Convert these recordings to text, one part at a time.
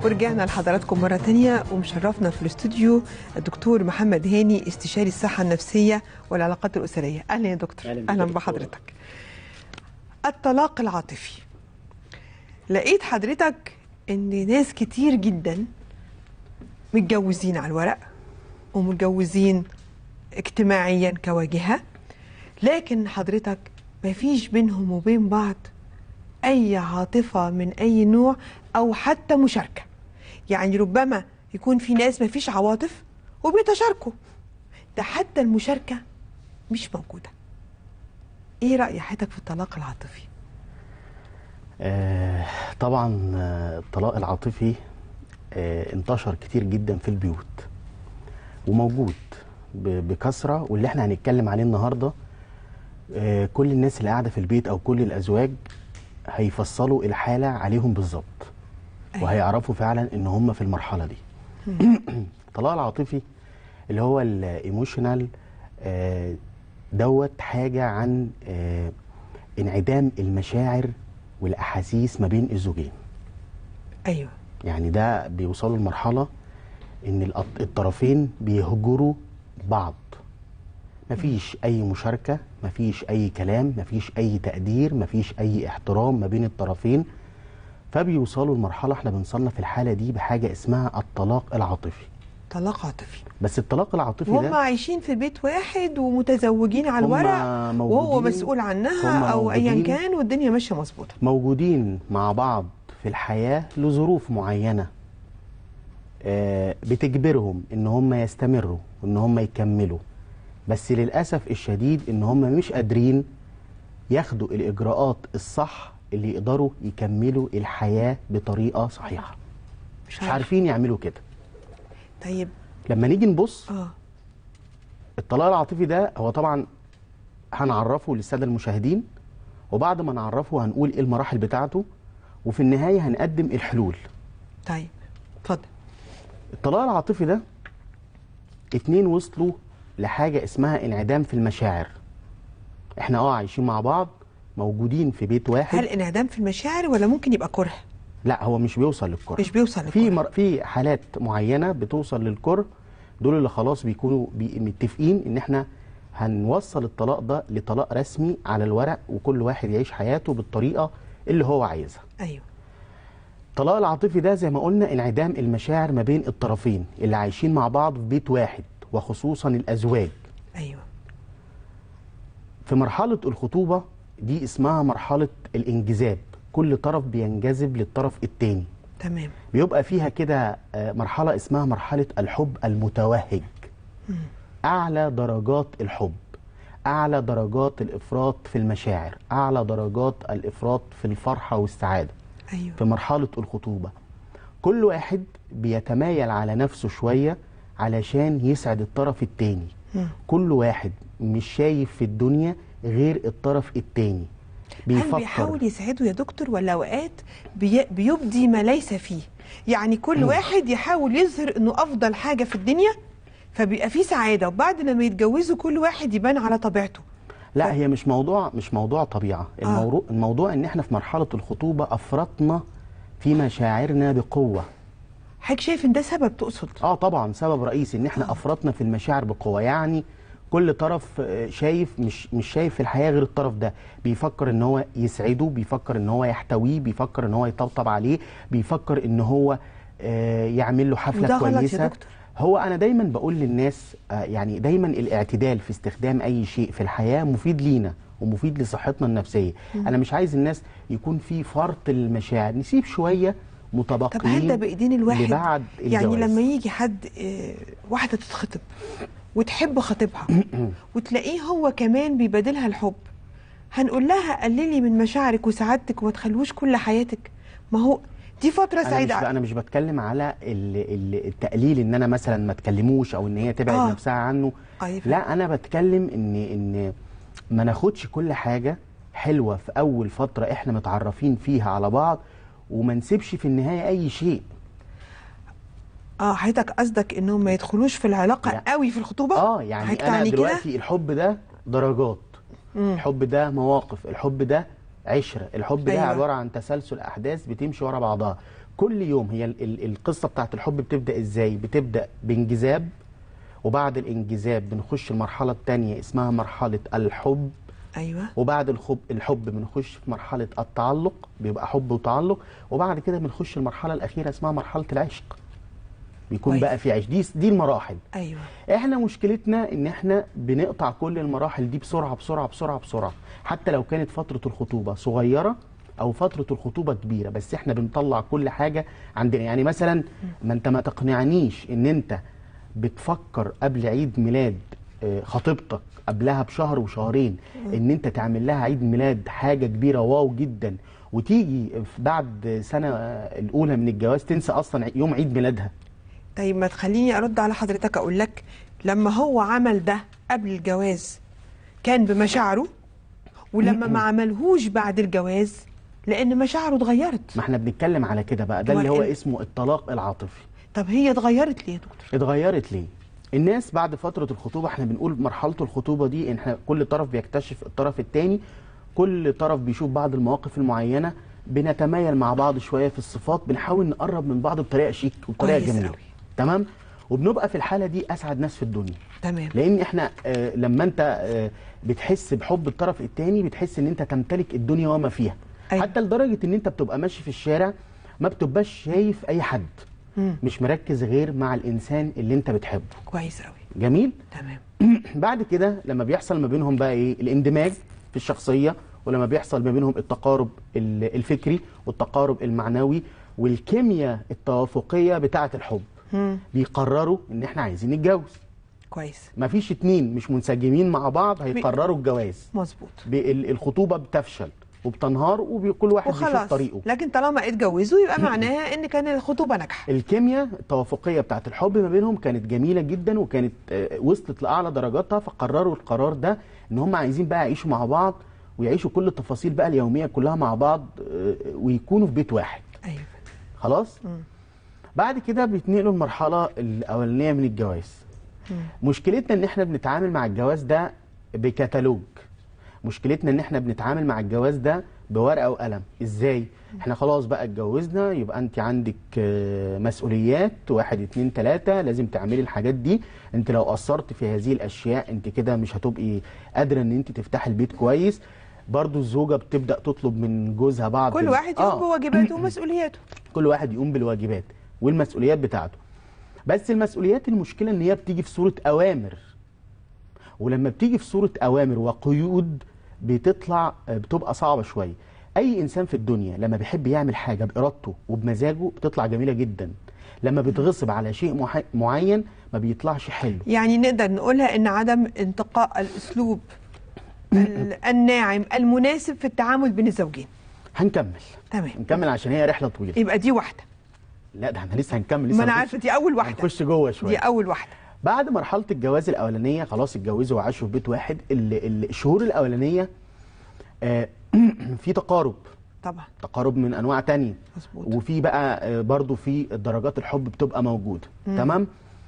ورجعنا لحضراتكم مرة تانية ومشرفنا في الاستوديو الدكتور محمد هاني استشاري الصحة النفسية والعلاقات الأسرية أهلا يا دكتور أهلا بك أهلا يا دكتورة. بحضرتك الطلاق العاطفي لقيت حضرتك ان ناس كتير جدا متجوزين على الورق ومتجوزين اجتماعيا كواجهة لكن حضرتك مفيش بينهم وبين بعض اي عاطفة من اي نوع او حتى مشاركة يعني ربما يكون في ناس مفيش عواطف وبيتشاركوا ده حتى المشاركة مش موجودة ايه رأي حضرتك في الطلاق العاطفي آه طبعا آه، الطلاق العاطفي آه انتشر كتير جدا في البيوت وموجود ب- بكثره واللي احنا هنتكلم عليه النهارده آه كل الناس اللي قاعده في البيت او كل الازواج هيفصلوا الحاله عليهم بالظبط أيوة. وهيعرفوا فعلا ان هم في المرحله دي الطلاق العاطفي اللي هو الايموشنال دوت حاجه عن آه انعدام المشاعر والاحاسيس ما بين الزوجين ايوه يعني ده بيوصلوا لمرحله ان الأط- الطرفين بيهجروا بعض مفيش اي مشاركه مفيش اي كلام مفيش اي تقدير مفيش اي احترام ما بين الطرفين فبيوصلوا لمرحله احنا بنصنف الحاله دي بحاجه اسمها الطلاق العاطفي طلاق عاطفي بس الطلاق العاطفي وهم ده عايشين في بيت واحد ومتزوجين على هم الورق وهو موجودين- مسؤول عنها هم او ايا موجودين. كان والدنيا ماشيه مظبوطه موجودين مع بعض في الحياة لظروف معينة آه، بتجبرهم ان هم يستمروا وان هم يكملوا بس للأسف الشديد ان هم مش قادرين ياخدوا الإجراءات الصح اللي يقدروا يكملوا الحياة بطريقة صحيحة مش مش عارف عارفين يعملوا كده طيب لما نيجي نبص اه الطلاق العاطفي ده هو طبعا هنعرفه للساده المشاهدين وبعد ما نعرفه هنقول ايه المراحل بتاعته وفي النهايه هنقدم الحلول طيب اتفضل الطلاق العاطفي ده اتنين وصلوا لحاجه اسمها انعدام في المشاعر احنا اه عايشين مع بعض موجودين في بيت واحد هل انعدام في المشاعر ولا ممكن يبقى كره لا هو مش بيوصل للكره مش بيوصل في لكره مر... في حالات معينه بتوصل للكره دول اللي خلاص بيكونوا بي... متفقين ان احنا هنوصل الطلاق ده لطلاق رسمي على الورق وكل واحد يعيش حياته بالطريقه اللي هو عايزها ايوه الطلاق العاطفي ده زي ما قلنا انعدام المشاعر ما بين الطرفين اللي عايشين مع بعض في بيت واحد وخصوصا الازواج ايوه في مرحله الخطوبه دي اسمها مرحله الانجذاب كل طرف بينجذب للطرف التاني تمام بيبقى فيها كده آه، مرحلة اسمها مرحلة الحب المتوهج أعلى درجات الحب أعلى درجات الإفراط في المشاعر أعلى درجات الإفراط في الفرحة والسعادة ايوه في مرحلة الخطوبة كل واحد بيتمايل على نفسه شوية علشان يسعد الطرف التاني مم. كل واحد مش شايف في الدنيا غير الطرف التاني هل بيحاول يسعده يا دكتور ولا اوقات بي... بيبدي ما ليس فيه يعني كل واحد يحاول يظهر انه افضل حاجه في الدنيا فبيبقى فيه سعاده وبعد لما يتجوزوا كل واحد يبان على طبيعته لا هي مش موضوع مش موضوع طبيعه الموضوع الموضوع ان احنا في مرحله الخطوبه افرطنا في مشاعرنا بقوه حضرتك شايف ان ده سبب تقصد اه طبعا سبب رئيسي ان احنا افرطنا في المشاعر بقوه يعني كل طرف آه، شايف مش مش شايف في الحياه غير الطرف ده بيفكر ان هو يسعده بيفكر ان هو يحتويه بيفكر ان هو يطبطب عليه بيفكر ان هو آه، يعمل له حفله وده غلط يا كويسه دكتور. هو انا دايما بقول للناس آه، يعني دايما الاعتدال في استخدام اي شيء في الحياه مفيد لينا ومفيد لصحتنا النفسيه انا مش عايز الناس يكون في فرط المشاعر نسيب شويه متبقيين طب هل ده بايدين الواحد لبعد يعني الجواز. لما يجي حد آه، واحده تتخطب وتحب خطيبها وتلاقيه هو كمان بيبادلها الحب هنقول لها قللي من مشاعرك وسعادتك وما تخلوش كل حياتك ما هو دي فتره انا مش سعيده انا مش بتكلم على ال- ال- التقليل ان انا مثلا ما تكلموش او ان هي تبعد آه. آه. نفسها عنه أيوة. لا انا بتكلم ان ان ما ناخدش كل حاجه حلوه في اول فتره احنا متعرفين فيها على بعض وما نسيبش في النهايه اي شيء اه حضرتك قصدك انهم ما يدخلوش في العلاقه لا. قوي في الخطوبه اه يعني حضرتك انا تعني كده؟ دلوقتي الحب ده درجات الحب ده مواقف الحب ده عشره الحب ده أيوة. عباره عن تسلسل احداث بتمشي ورا بعضها كل يوم هي ال- ال- القصه بتاعت الحب بتبدا ازاي بتبدا بانجذاب وبعد الانجذاب بنخش المرحله الثانيه اسمها مرحله الحب ايوه وبعد الحب الحب بنخش في مرحله التعلق بيبقى حب وتعلق وبعد كده بنخش المرحله الاخيره اسمها مرحله العشق بيكون كويس. بقى في عشق دي دي المراحل ايوه احنا مشكلتنا ان احنا بنقطع كل المراحل دي بسرعه بسرعه بسرعه بسرعه حتى لو كانت فتره الخطوبه صغيره او فتره الخطوبه كبيره بس احنا بنطلع كل حاجه عندنا يعني مثلا ما انت ما تقنعنيش ان انت بتفكر قبل عيد ميلاد آه، خطيبتك قبلها بشهر وشهرين ان انت تعمل لها عيد ميلاد حاجه كبيره واو جدا وتيجي في بعد سنه آه، الاولى من الجواز تنسى اصلا يوم عيد ميلادها طيب ما تخليني ارد على حضرتك اقول لك لما هو عمل ده قبل الجواز كان بمشاعره ولما ما عملهوش بعد الجواز لان مشاعره اتغيرت ما احنا بنتكلم على كده بقى ده اللي هو هو ال- اسمه الطلاق العاطفي طب هي اتغيرت ليه يا دكتور اتغيرت ليه الناس بعد فترة الخطوبة احنا بنقول مرحلة الخطوبة دي ان احنا كل طرف بيكتشف الطرف التاني كل طرف بيشوف بعض المواقف المعينة بنتمايل مع بعض شوية في الصفات بنحاول نقرب من بعض بطريقة شيك وبطريقة كويس جميلة أوي. تمام وبنبقى في الحالة دي اسعد ناس في الدنيا تمام لان احنا آه لما انت آه بتحس بحب الطرف التاني بتحس ان انت تمتلك الدنيا وما فيها أيوة. حتى لدرجه ان انت بتبقى ماشي في الشارع ما بتبقاش شايف اي حد مم. مش مركز غير مع الانسان اللي انت بتحبه كويس قوي جميل تمام بعد كده لما بيحصل ما بينهم بقى ايه الاندماج في الشخصيه ولما بيحصل ما بينهم التقارب ال- الفكري والتقارب المعنوي والكيمياء التوافقيه بتاعه الحب مم. بيقرروا ان احنا عايزين نتجوز كويس مفيش اتنين مش منسجمين مع بعض هيقرروا الجواز مظبوط ب- ال- الخطوبه بتفشل وبتنهار وكل واحد بيشوف وخلاص طريقه لكن طالما اتجوزوا يبقى معناها ان كان الخطوبه ناجحه الكيمياء التوافقيه بتاعت الحب ما بينهم كانت جميله جدا وكانت آه، وصلت لاعلى درجاتها فقرروا القرار ده ان هم عايزين بقى يعيشوا مع بعض ويعيشوا كل التفاصيل بقى اليوميه كلها مع بعض آه، ويكونوا في بيت واحد ايوه خلاص بعد كده بيتنقلوا المرحله الاولانيه من الجواز مشكلتنا ان احنا بنتعامل مع الجواز ده بكتالوج مشكلتنا ان احنا بنتعامل مع الجواز ده بورقه وقلم ازاي احنا خلاص بقى اتجوزنا يبقى انت عندك آه، مسؤوليات واحد اتنين تلاته لازم تعملي الحاجات دي انت لو قصرت في هذه الاشياء انت كده مش هتبقي قادره ان انت تفتحي البيت كويس برضو الزوجه بتبدا تطلب من جوزها بعض كل ال- واحد يقوم آه. بواجباته ومسؤولياته كل واحد يقوم بالواجبات والمسؤوليات بتاعته بس المسؤوليات المشكله ان هي بتيجي في صوره اوامر ولما بتيجي في صوره اوامر وقيود بتطلع بتبقى صعبه شويه اي انسان في الدنيا لما بيحب يعمل حاجه بارادته وبمزاجه بتطلع جميله جدا لما بيتغصب على شيء مح- معين ما بيطلعش حلو يعني نقدر نقولها ان عدم انتقاء الاسلوب ال- الناعم المناسب في التعامل بين الزوجين هنكمل تمام هنكمل عشان هي رحله طويله يبقى دي واحده لا ده احنا لسه هنكمل لسه ما انا هنخش- عارفه دي اول واحده هنخش جوه شويه دي اول واحده بعد مرحلة الجواز الأولانية خلاص اتجوزوا وعاشوا في بيت واحد ال- ال- الشهور الأولانية آه، في تقارب طبعا تقارب من أنواع تانية مظبوط وفي بقى آه، برضو في درجات الحب بتبقى موجودة تمام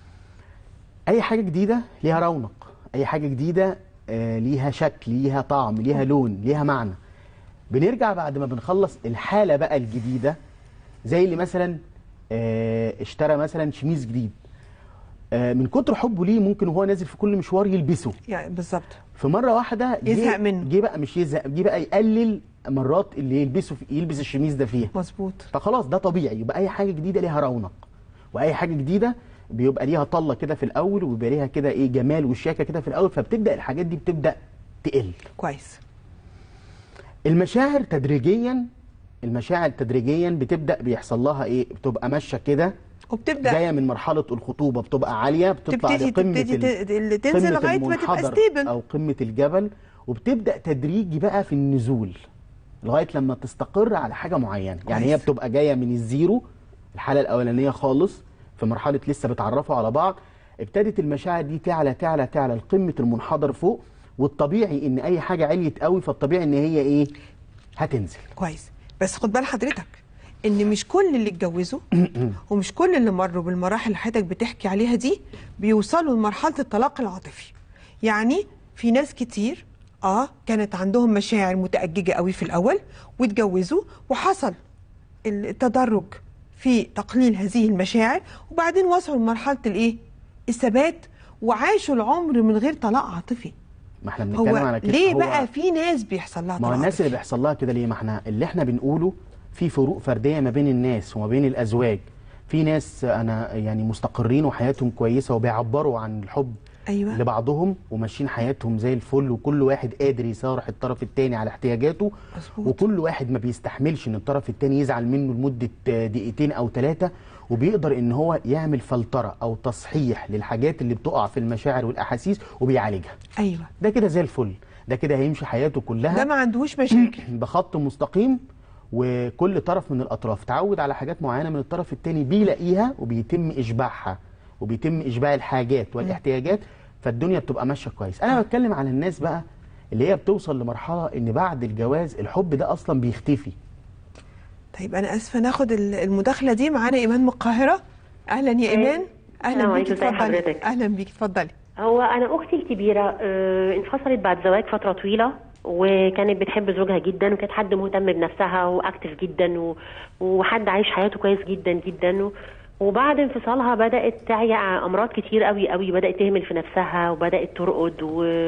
أي حاجة جديدة ليها رونق أي حاجة جديدة آه، ليها شكل ليها طعم ليها لون ليها معنى بنرجع بعد ما بنخلص الحالة بقى الجديدة زي اللي مثلا آه، اشترى مثلا شميز جديد آه، من كتر حبه ليه ممكن وهو نازل في كل مشوار يلبسه يعني بالظبط في مره واحده جه- يزهق منه. جه بقى مش يزهق جه بقى يقلل مرات اللي يلبسه في يلبس الشميز ده فيها مظبوط فخلاص ده طبيعي يبقى اي حاجه جديده ليها رونق واي حاجه جديده بيبقى ليها طله كده في الاول وبيبقى ليها كده ايه جمال وشياكه كده في الاول فبتبدا الحاجات دي بتبدا تقل كويس المشاعر تدريجيا المشاعر تدريجيا بتبدا بيحصل لها ايه بتبقى ماشيه كده وبتبدا جايه من مرحله الخطوبه بتبقى عاليه بتطلع تبتدي لقمه تبتدي ال- ت- تنزل قمة لغايه ما تبقى المنحدر ستيبل او قمه الجبل وبتبدا تدريجي بقى في النزول لغايه لما تستقر على حاجه معينه يعني هي كويس. بتبقى جايه من الزيرو الحاله الاولانيه خالص في مرحله لسه بيتعرفوا على بعض ابتدت المشاعر دي تعلى تعلى تعلى لقمه المنحدر فوق والطبيعي ان اي حاجه عليت قوي فالطبيعي ان هي ايه هتنزل كويس بس خد بال حضرتك ان مش كل اللي اتجوزوا ومش كل اللي مروا بالمراحل اللي حضرتك بتحكي عليها دي بيوصلوا لمرحله الطلاق العاطفي يعني في ناس كتير اه كانت عندهم مشاعر متأججة قوي في الأول واتجوزوا وحصل التدرج في تقليل هذه المشاعر وبعدين وصلوا لمرحلة الايه الثبات وعاشوا العمر من غير طلاق عاطفي ما احنا بنتكلم هو على كده ليه هو بقى في ناس بيحصل لها ما هو طلاق الناس اللي عاطفي؟ بيحصل لها كده ليه ما احنا اللي احنا بنقوله في فروق فرديه ما بين الناس وما بين الازواج في ناس انا يعني مستقرين وحياتهم كويسه وبيعبروا عن الحب أيوة. لبعضهم وماشيين حياتهم زي الفل وكل واحد قادر يصارح الطرف التاني على احتياجاته مظبوط. وكل واحد ما بيستحملش ان الطرف التاني يزعل منه لمده دقيقتين او ثلاثه وبيقدر ان هو يعمل فلتره او تصحيح للحاجات اللي بتقع في المشاعر والاحاسيس وبيعالجها ايوه ده كده زي الفل ده كده هيمشي حياته كلها ده ما عندهوش مشاكل بخط مستقيم وكل طرف من الاطراف تعود على حاجات معينه من الطرف الثاني بيلاقيها وبيتم اشباعها وبيتم اشباع الحاجات والاحتياجات فالدنيا بتبقى ماشيه كويس انا بتكلم على الناس بقى اللي هي بتوصل لمرحله ان بعد الجواز الحب ده اصلا بيختفي طيب انا اسفه ناخد ال- المداخله دي معانا ايمان من القاهره اهلا يا ايمان اهلا السلام بيكي عليكم، ازي اتفضلي حضرتك؟ اهلا بيكي اتفضلي هو انا اختي الكبيره آه، انفصلت بعد زواج فتره طويله وكانت بتحب زوجها جدا وكانت حد مهتم بنفسها واكتف جدا و... وحد عايش حياته كويس جدا جدا و... وبعد انفصالها بدات تعيا امراض كتير قوي قوي بدات تهمل في نفسها وبدات ترقد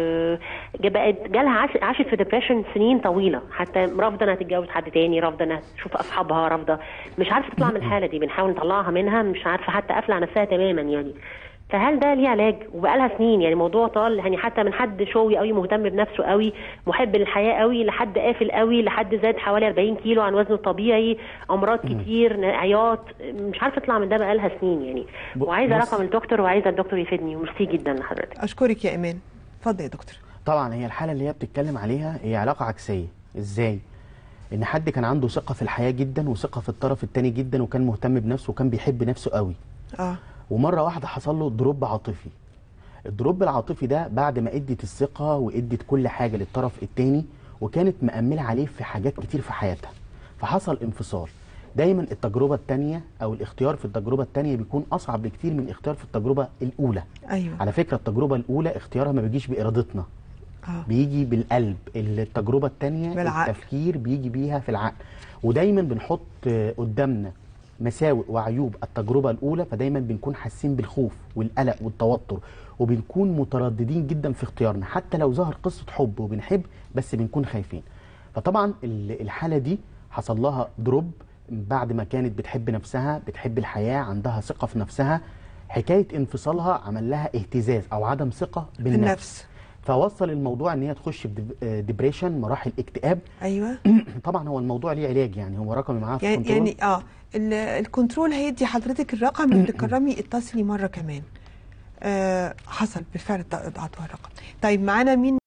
وبقت جالها عاش... عاشت في ديبريشن سنين طويله حتى رافضه انها تتجوز حد تاني رافضه انها تشوف اصحابها رافضه مش عارفه تطلع من الحاله دي بنحاول نطلعها منها مش عارفه حتى قافله على نفسها تماما يعني فهل ده ليه علاج وبقالها سنين يعني موضوع طال يعني حتى من حد شوي قوي مهتم بنفسه قوي محب للحياه قوي لحد قافل قوي لحد زاد حوالي 40 كيلو عن وزنه الطبيعي امراض كتير عياط مش عارفه اطلع من ده بقالها سنين يعني ب- وعايزه بص- رقم الدكتور وعايزه الدكتور يفيدني وميرسي جدا لحضرتك اشكرك يا ايمان اتفضل يا دكتور طبعا هي الحاله اللي هي بتتكلم عليها هي علاقه عكسيه ازاي ان حد كان عنده ثقه في الحياه جدا وثقه في الطرف التاني جدا وكان مهتم بنفسه وكان بيحب نفسه قوي اه ومره واحده حصل له دروب عاطفي الدروب العاطفي ده بعد ما ادت الثقه وادت كل حاجه للطرف التاني وكانت مأمله عليه في حاجات كتير في حياتها فحصل انفصال دايما التجربه التانيه او الاختيار في التجربه التانيه بيكون اصعب بكتير من اختيار في التجربه الاولى ايوه على فكره التجربه الاولى اختيارها ما بيجيش بارادتنا اه بيجي بالقلب التجربه الثانيه بالعقل. التفكير بيجي بيها في العقل ودايما بنحط آه، قدامنا مساوئ وعيوب التجربه الاولى فدايما بنكون حاسين بالخوف والقلق والتوتر وبنكون مترددين جدا في اختيارنا حتى لو ظهر قصه حب وبنحب بس بنكون خايفين فطبعا ال- الحاله دي حصل لها دروب بعد ما كانت بتحب نفسها بتحب الحياه عندها ثقه في نفسها حكايه انفصالها عمل لها اهتزاز او عدم ثقه في بالنفس النفس فوصل الموضوع ان هي تخش في ديبريشن مراحل اكتئاب ايوه طبعا هو الموضوع ليه علاج يعني هو رقمي معاه في يعني كنترول. يعني اه ال- الكنترول هيدي حضرتك الرقم اللي تكرمي اتصلي مره كمان آه حصل بالفعل ضغط على الرقم طيب معانا مين